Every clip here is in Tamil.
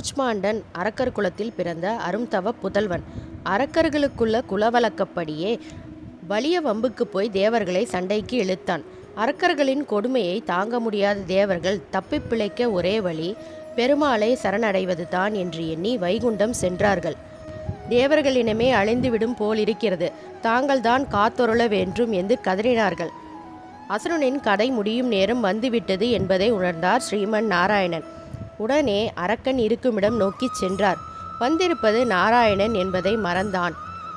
கூச்மாண்டன் அரக்கர் குலத்தில் பிறந்த அரும்தவ புதல்வன் அரக்கர்களுக்குள்ள குலவழக்கப்படியே வலிய வம்புக்கு போய் தேவர்களை சண்டைக்கு இழுத்தான் அரக்கர்களின் கொடுமையை தாங்க முடியாத தேவர்கள் தப்பிப் பிழைக்க ஒரே வழி பெருமாளை சரணடைவது தான் என்று எண்ணி வைகுண்டம் சென்றார்கள் தேவர்களினமே அழிந்துவிடும் போலிருக்கிறது தாங்கள்தான் காத்தொருள வேண்டும் என்று கதறினார்கள் அசுரனின் கதை முடியும் நேரம் வந்துவிட்டது என்பதை உணர்ந்தார் ஸ்ரீமன் நாராயணன் உடனே அரக்கன் இருக்குமிடம் நோக்கிச் சென்றார் வந்திருப்பது நாராயணன் என்பதை மறந்தான்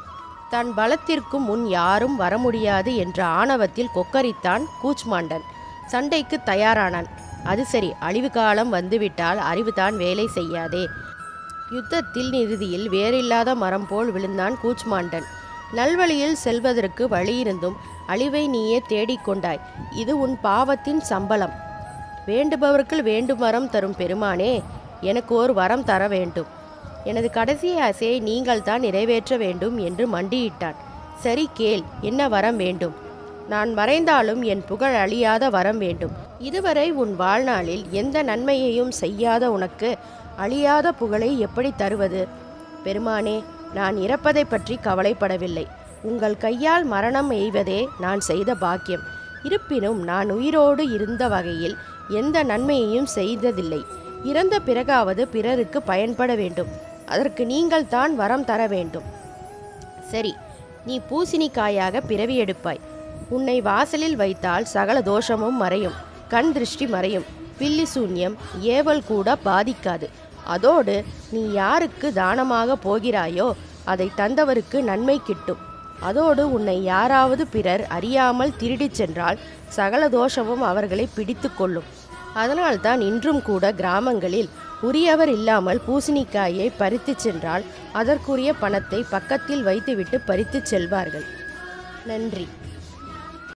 தன் பலத்திற்கும் முன் யாரும் வர முடியாது என்ற ஆணவத்தில் கொக்கரித்தான் கூச்மாண்டன் சண்டைக்கு தயாரானான் அது சரி அழிவு காலம் வந்துவிட்டால் அறிவுதான் வேலை செய்யாதே யுத்தத்தில் இறுதியில் வேறில்லாத மரம் போல் விழுந்தான் கூச்மாண்டன் நல்வழியில் செல்வதற்கு வழியிருந்தும் அழிவை நீயே தேடிக்கொண்டாய் இது உன் பாவத்தின் சம்பளம் வேண்டுபவர்கள் வேண்டும் வரம் தரும் பெருமானே எனக்கு ஒரு வரம் தர வேண்டும் எனது கடைசி ஆசையை நீங்கள் தான் நிறைவேற்ற வேண்டும் என்று மண்டியிட்டான் சரி கேள் என்ன வரம் வேண்டும் நான் மறைந்தாலும் என் புகழ் அழியாத வரம் வேண்டும் இதுவரை உன் வாழ்நாளில் எந்த நன்மையையும் செய்யாத உனக்கு அழியாத புகழை எப்படி தருவது பெருமானே நான் இறப்பதை பற்றி கவலைப்படவில்லை உங்கள் கையால் மரணம் எய்வதே நான் செய்த பாக்கியம் இருப்பினும் நான் உயிரோடு இருந்த வகையில் எந்த நன்மையையும் செய்ததில்லை இறந்த பிறகாவது பிறருக்கு பயன்பட வேண்டும் அதற்கு நீங்கள் தான் வரம் தர வேண்டும் சரி நீ பூசணிக்காயாக பிறவி எடுப்பாய் உன்னை வாசலில் வைத்தால் சகல தோஷமும் மறையும் கண் திருஷ்டி மறையும் பில்லி சூன்யம் ஏவல் கூட பாதிக்காது அதோடு நீ யாருக்கு தானமாக போகிறாயோ அதை தந்தவருக்கு நன்மை கிட்டும் அதோடு உன்னை யாராவது பிறர் அறியாமல் திருடிச் சென்றால் சகல தோஷமும் அவர்களை பிடித்து கொள்ளும் அதனால்தான் இன்றும் கூட கிராமங்களில் உரியவர் இல்லாமல் பூசணிக்காயை பறித்துச் சென்றால் அதற்குரிய பணத்தை பக்கத்தில் வைத்துவிட்டு பறித்துச் செல்வார்கள் நன்றி